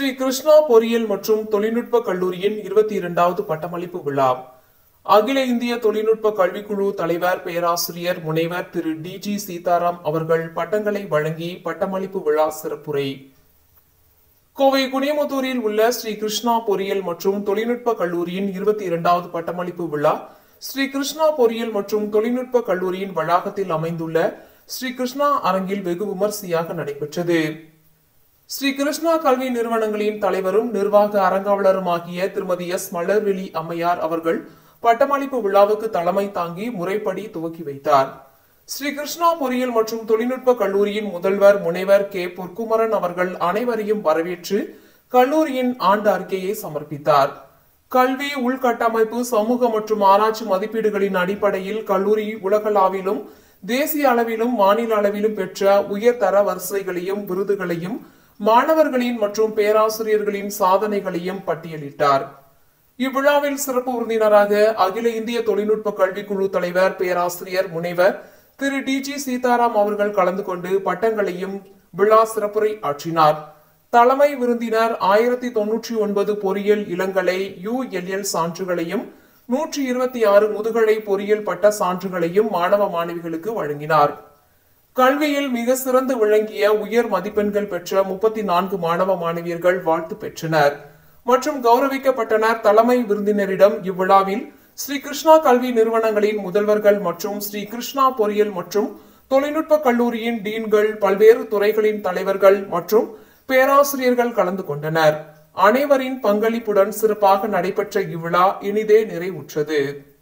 ஸ்ரீ கிருஷ்ணா பொறியியல் மற்றும் தொழில்நுட்ப கல்லூரியின் இருபத்தி இரண்டாவது பட்டமளிப்பு விழா அகில இந்திய தொழில்நுட்ப கல்விக்குழு தலைவர் பேராசிரியர் முனைவர் திரு டி ஜி சீதாராம் அவர்கள் பட்டங்களை வழங்கி பட்டமளிப்பு விழா சிறப்புரை கோவை குனியமுத்தூரில் உள்ள ஸ்ரீ கிருஷ்ணா பொறியியல் மற்றும் தொழில்நுட்ப கல்லூரியின் இருபத்தி இரண்டாவது பட்டமளிப்பு விழா ஸ்ரீ கிருஷ்ணா பொறியியல் மற்றும் தொழில்நுட்ப கல்லூரியின் வளாகத்தில் அமைந்துள்ள ஸ்ரீ கிருஷ்ணா அரங்கில் வெகு விமர்சையாக நடைபெற்றது ஸ்ரீ கிருஷ்ணா கல்வி நிறுவனங்களின் தலைவரும் நிர்வாக அரங்காவலருமாகிய திருமதி எஸ் மலர்விழி அம்மையார் அவர்கள் பட்டமளிப்பு விழாவுக்கு தலைமை தாங்கி முறைப்படி துவக்கி வைத்தார் ஸ்ரீ கிருஷ்ணா பொறியியல் மற்றும் தொழில்நுட்ப கல்லூரியின் முதல்வர் முனைவர் கே பொற்குமரன் அவர்கள் அனைவரையும் வரவேற்று கல்லூரியின் ஆண்டு அறிக்கையை சமர்ப்பித்தார் கல்வி உள்கட்டமைப்பு சமூக மற்றும் ஆராய்ச்சி மதிப்பீடுகளின் அடிப்படையில் கல்லூரி உலகளாவிலும் தேசிய அளவிலும் மாநில அளவிலும் பெற்ற உயர்தர வரிசைகளையும் விருதுகளையும் மாணவர்களின் மற்றும் பேராசிரியர்களின் சாதனைகளையும் பட்டியலிட்டார் இவ்விழாவில் சிறப்பு விருந்தினராக அகில இந்திய தொழில்நுட்ப கல்விக்குழு தலைவர் பேராசிரியர் முனைவர் திரு டி ஜி சீதாராம் அவர்கள் கலந்து கொண்டு பட்டங்களையும் விழா சிறப்புரை ஆற்றினார் தலைமை விருந்தினர் ஆயிரத்தி தொன்னூற்றி ஒன்பது பொறியியல் இளங்கலை யுஎல்எல் சான்றுகளையும் நூற்றி இருபத்தி ஆறு முதுகலை பொறியியல் பட்ட சான்றுகளையும் மாணவ மாணவிகளுக்கு வழங்கினார் கல்வியில் மிக சிறந்து விளங்கிய உயர் மதிப்பெண்கள் பெற்ற முப்பத்தி நான்கு மாணவ மாணவியர்கள் வாழ்த்து பெற்றனர் மற்றும் கௌரவிக்கப்பட்டனர் தலைமை விருந்தினரிடம் இவ்விழாவில் ஸ்ரீ கிருஷ்ணா கல்வி நிறுவனங்களின் முதல்வர்கள் மற்றும் ஸ்ரீ கிருஷ்ணா பொறியியல் மற்றும் தொழில்நுட்ப கல்லூரியின் டீன்கள் பல்வேறு துறைகளின் தலைவர்கள் மற்றும் பேராசிரியர்கள் கலந்து கொண்டனர் அனைவரின் பங்களிப்புடன் சிறப்பாக நடைபெற்ற இவ்விழா இனிதே நிறைவுற்றது